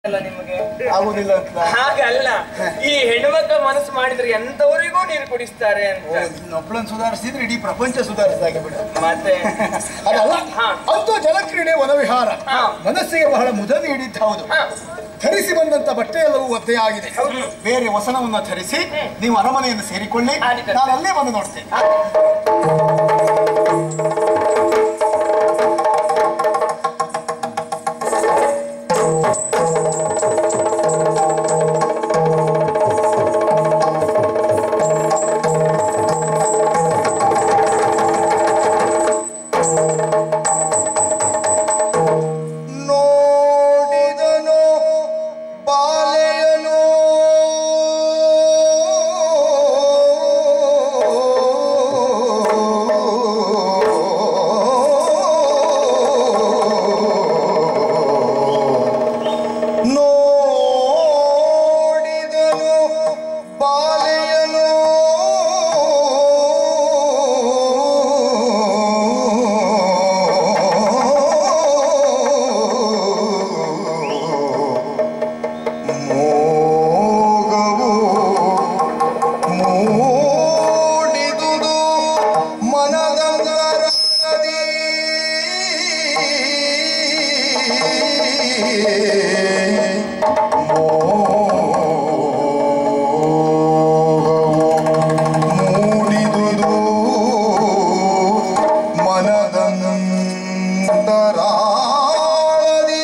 ಅಲ್ಲ ನಿಮಗೆ ಆಗುದಿಲ್ಲ ಅಂತ ಹಾಗಲ್ಲ ಈ ಹೆಣ್ಮಕ್ಳ ಮನಸ್ಸು ಮಾಡಿದ್ರೆ ಎಂತವರಿಗೂ ನೀರು ಕುಡಿಸ್ತಾರೆ ಅಂತ ಒಬ್ಬಳನ್ನು ಸುಧಾರಿಸಿದ್ರೆ ಇಡೀ ಪ್ರಪಂಚ ಸುಧಾರಿಸಿದಾಗೆ ಬಿಡ ಮತ್ತೆ ಅದಲ್ಲ ಹಾ. ಅಂತೂ ಜಲಕ್ರೀಡೆ ವನವಿಹಾರ ಹಾ. ಮನಸ್ಸಿಗೆ ಬಹಳ ಮುದ ನೀಡಿದ್ದು ಹೌದು ಹಾ. ಧರಿಸಿ ಬಂದಂತ ಬಟ್ಟೆ ಎಲ್ಲವೂ ಒದ್ದೆಯಾಗಿದೆ ಹೌದು. ಬೇರೆ ವಸನವನ್ನ ಧರಿಸಿ ನೀವು ಅರಮನೆಯನ್ನು ಸೇರಿಕೊಳ್ಳಿ ಆದೀತು. ನಾನು ಅಲ್ಲೇ ಬಂದು ನೋಡ್ತೇನೆ ನೋಡಿದನು ಬಾಲೆಯನು ನೋಡಿದನು ಬಾಲೆಯನು ಮೋಗವು ಮೂಡಿದುದು ಮನದಂಗರದಿ ಮೂಡಿದುದು ಮನದಂತರಾಳದಿ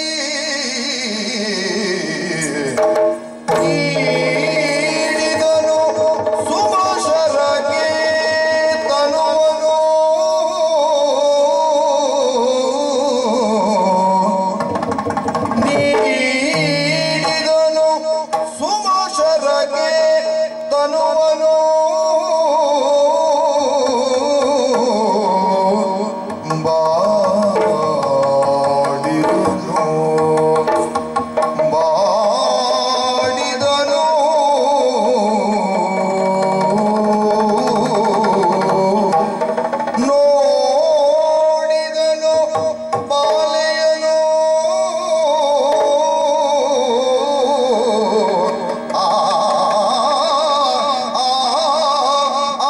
ನೀಡಿದನು ಸುಭಾಷರಗೆ ತನುವನು ನೀಡಿದನು ಸುಭಾಷರಗೆ ತನುವನು ಬಾಡಿದುನು ಮಾಡಿದನು ನೋಡಿದನು ಬಾಲೆಯನು ಆ ಆ, ಆ,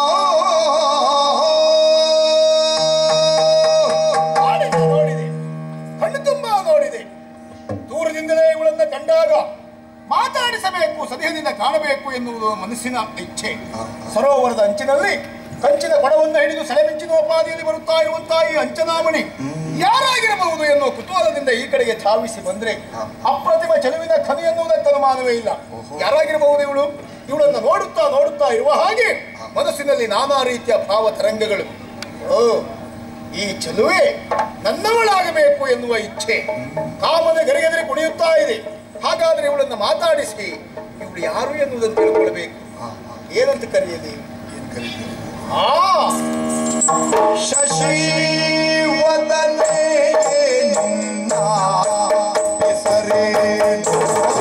ನೋಡಿದೆ ನೋಡಿದೆ ಕಣ್ಣು ತುಂಬಾ ನೋಡಿದೆ ದೂರದಿಂದಲೇ ಇವಳನ್ನ ಕಂಡಾಗ ಮಾತಾಡಿಸಬೇಕು ಸದೇಹದಿಂದ ಕಾಣಬೇಕು ಎನ್ನುವುದು ಮನಸ್ಸಿನ ಇಚ್ಛೆ ಸರೋವರದ ಅಂಚಿನಲ್ಲಿ ಕಂಚಿನ ಕೊಡವನ್ನು ಹಿಡಿದು ಸೆಳೆಮಿಂಚಿನ ಉಪಾದಿಯಲ್ಲಿ ಬರುತ್ತಾ ಇರುವಂತಹ ಈ ಅಂಚನಾಮಣಿ ಯಾರಾಗಿರಬಹುದು ಎನ್ನುವ ಕುತೂಹಲದಿಂದ ಈ ಕಡೆಗೆ ಧಾವಿಸಿ ಬಂದ್ರೆ ಅಪ್ರತಿಮ ಚೆಲುವಿನ ಕವಿ ಎನ್ನುವುದಕ್ಕೆ ಅನುಮಾನವೇ ಇಲ್ಲ ಯಾರಾಗಿರಬಹುದು ಇವಳು ಇವಳನ್ನು ನೋಡುತ್ತಾ ನೋಡುತ್ತಾ ಇರುವ ಹಾಗೆ ಮನಸ್ಸಿನಲ್ಲಿ ನಾನಾ ರೀತಿಯ ಭಾವ ತರಂಗಗಳು ಓ ಈ ಚೆಲುವೆ ನನ್ನವಳಾಗಬೇಕು ಎನ್ನುವ ಇಚ್ಛೆ ಕಾಮದ ಗರಿಗೆದರೆ ಕುಣಿಯುತ್ತಾ ಇದೆ ಹಾಗಾದ್ರೆ ಇವಳನ್ನು ಮಾತಾಡಿಸಿ ಇವಳು ಯಾರು ಎನ್ನುವುದನ್ನು ತಿಳ್ಕೊಳ್ಬೇಕು ಏನಂತ ಕರೆಯಲಿ ಆ ಶಶಿ ವದನೆ ನಿನ್ನ ಹೆಸರೇನು?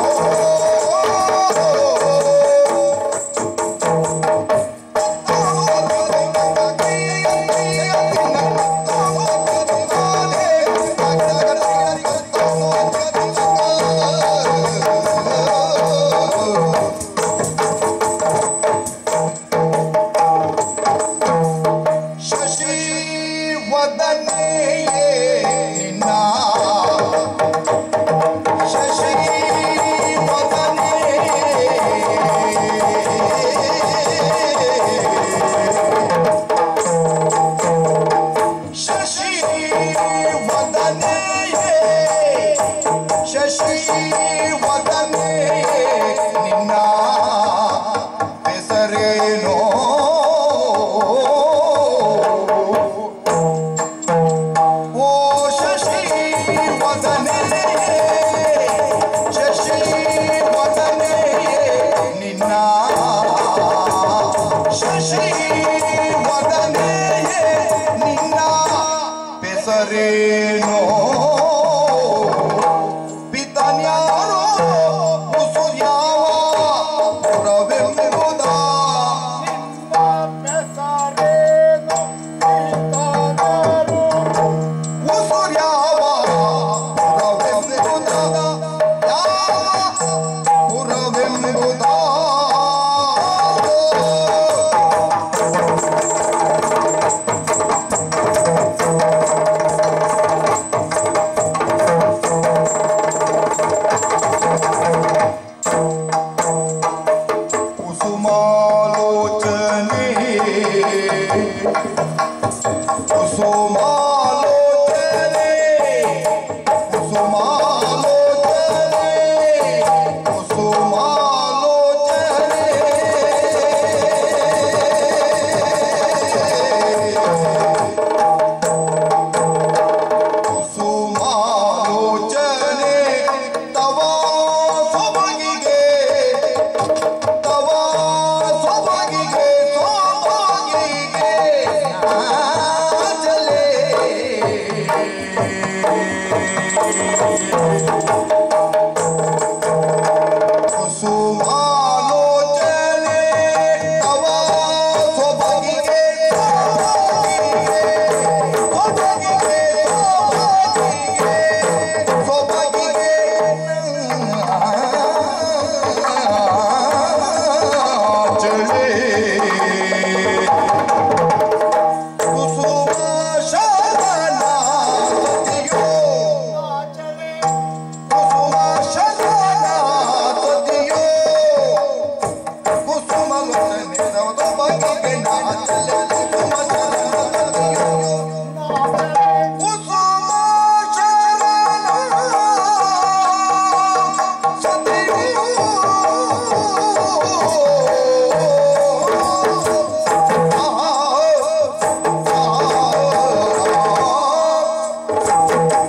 ಶಶಿ ವದನೆ ನಿನ್ನ ಶಶಿ ವದನೆ ಶಶಿ ವದನೆ ಶಶಿ ವದನೆ ನಿನ್ನ ಹೆಸರೇನೋ ಓ ಶಶಿ ವದನೆ ಶಶಿ ವದನೆ ನಿನ್ನ ಶಶಿ ವದನೆ ನಿನ್ನ ಹೆಸರೇನೋ ಪಿತನ್ಯ ಕುಸುಮಾಲೋಚನೆ ಕುಸುಮಾಲೋಚನೆ ಕುಸುಮಾಲೋಚನೆ ಕುಸುಮಾಲೋಚನೆ ತವ ಸೊಬಗಿಗೆ ತವ ಸೊಬಗಿಗೆ ಸೊಬಗಿಗೆ ನಾಚಲೆ ಕುಸುಮಾಲೋಚನೆ ತವ ಸೊಬಗಿಗೆ ಸೊಬಗಿಗೆ ಸೊಬಗಿಗೆ ಸೊಬಗಿಗೆ ನಾಚಲೆ ಕುಸುಮ ಶರಣಾಗತಿಯೋ ಕುಸುಮ ಶರಣಾಗತಿಯೋ ಕುಸುಮ ಲೋಚನೆ ನವದ ಬಗೆಗೆ ನಾಚಲೆ ಕುಸುಮ ಶರಣಾಗತಿಯೋ ಕುಸುಮ ಶರಣಾಗತಿಯೋ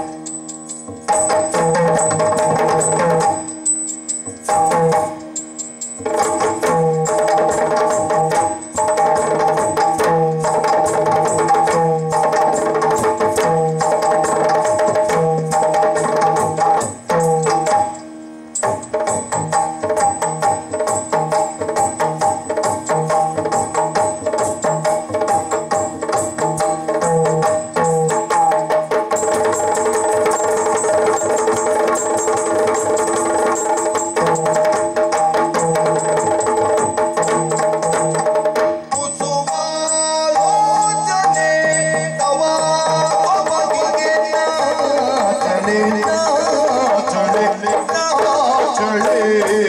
ಕುಸುಮಾಲೋಚನೆ ತವ ಬಗೆಗೆ ನಾಚಲೆ ನಾಚಲೆ ನಾಚಲೆ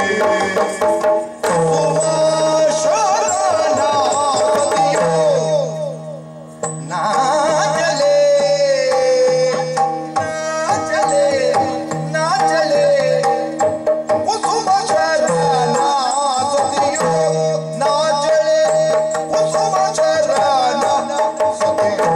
ಕುಸುಮ ಶರಣಾಗತಿಯೋ ನಾಚಲೆ ನಾಚಲೆ ನಾಚಲೆ ಕುಸುಮ ಶರಣ ಸತಿಯೋ ನಾಚಳೆ ಕುಸುಮ ಶರಣ ಸತಿಯೋ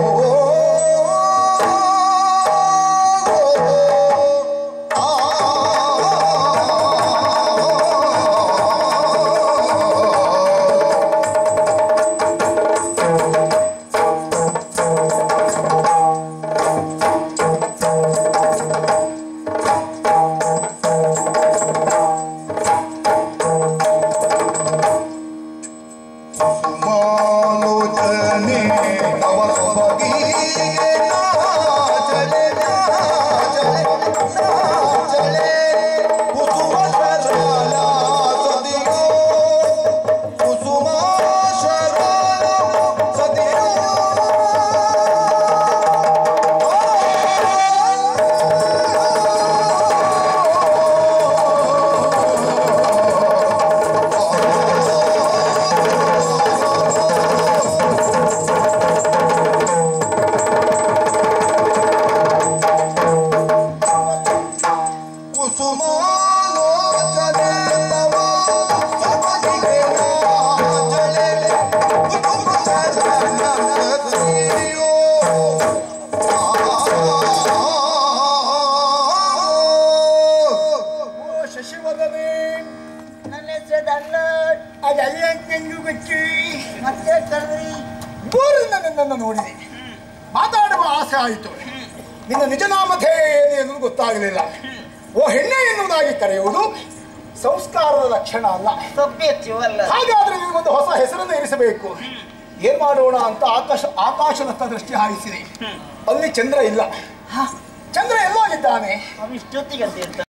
ಸುಮಾಲೋಚನೆ ತವ ಸೊಬಗಿಗೆ ನಾಚಲೆ ನಾಚಲೆ ನಾಚಲೆ ಕುಸುಮ ಶರಣ ಸದಿಯೋ ಕುಸುಮ ಶರಣ ಸದಿಯೋ ಕುಸುಮಾಲೋಚನೆ ತವ ಸೊಬಗಿಗೆ ನಾಚಲೆ ಕುಸುಮ ಶರಣ ಸದಿಯೋ ಓ ಶಶಿವದನೆ ನನ್ನ ಹೆಸರು ದಲ್ಲ ಅದಲ್ಲ ಎಂದು ಗೊತ್ತು ಮತ್ತೆ ಕರ್ರಿ ದೂರಿಂದ ನಿನ್ನನ್ನು ನೋಡಿದೆ ಮಾತಾಡುವ ಆಸೆ ಆಯಿತು ನಿನ್ನ ನಿಜನಾಮಧೇ ಏನು ಎನ್ನುವುದು ಗೊತ್ತಾಗಲಿಲ್ಲ ಓ ಹೆಣ್ಣೆ ಎನ್ನುವುದಾಗಿ ಕರೆಯುವುದು ಸಂಸ್ಕಾರದ ಲಕ್ಷಣ ಅಲ್ಲ ಸಭ್ಯತ್ಯವಲ್ಲ ಹಾಗಾದ್ರೆ ನಿನಗೊಂದು ಹೊಸ ಹೆಸರನ್ನು ಇರಿಸಬೇಕು ಏನ್ ಮಾಡೋಣ ಅಂತ ಆಕಾಶ ಆಕಾಶದತ್ತ ದೃಷ್ಟಿ ಹಾಯಿಸಿದೆ ಅಲ್ಲಿ ಚಂದ್ರ ಇಲ್ಲ ಚಂದ್ರ ಎಲ್ಲೋಗಿದ್ದಾನೆ ಅವಿಷ್ಟೊತ್ತಿಗೆ ಅಂತ ಇರ್ತಾನೆ